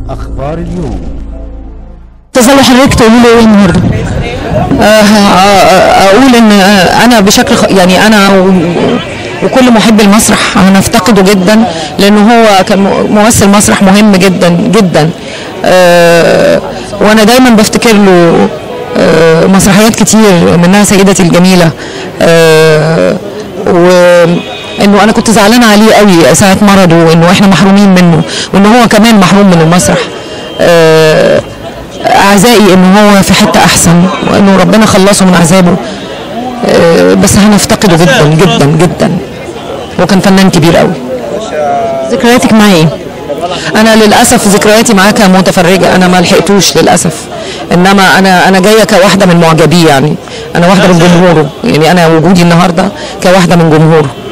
أخبار اليوم تظل حضرتك تقولي له ايه النهارده؟ اقول ان آه، انا بشكل خ- يعني انا و- وكل محب المسرح هنفتقده جدا لانه هو كان م- ممثل مسرح مهم جدا جدا آه، وانا دايما بفتكر له آه، مسرحيات كتير منها سيدتي الجميله آه، وانه انا كنت زعلانه عليه قوي ساعه مرضه وانه احنا محرومين منه وان هو كمان محروم من المسرح آه، اعزائي ان هو في حته احسن وانه ربنا خلصه من عذابه آه، بس هنفتقده جدا جدا جدا هو كان فنان كبير قوي ذكرياتك معاه ايه؟ انا للاسف ذكرياتي معاه كمتفرجه انا ما لحقتوش للاسف انما انا انا جايه كواحده من معجبيه يعني انا واحده من جمهوره يعني انا وجودي النهارده كواحده من جمهوره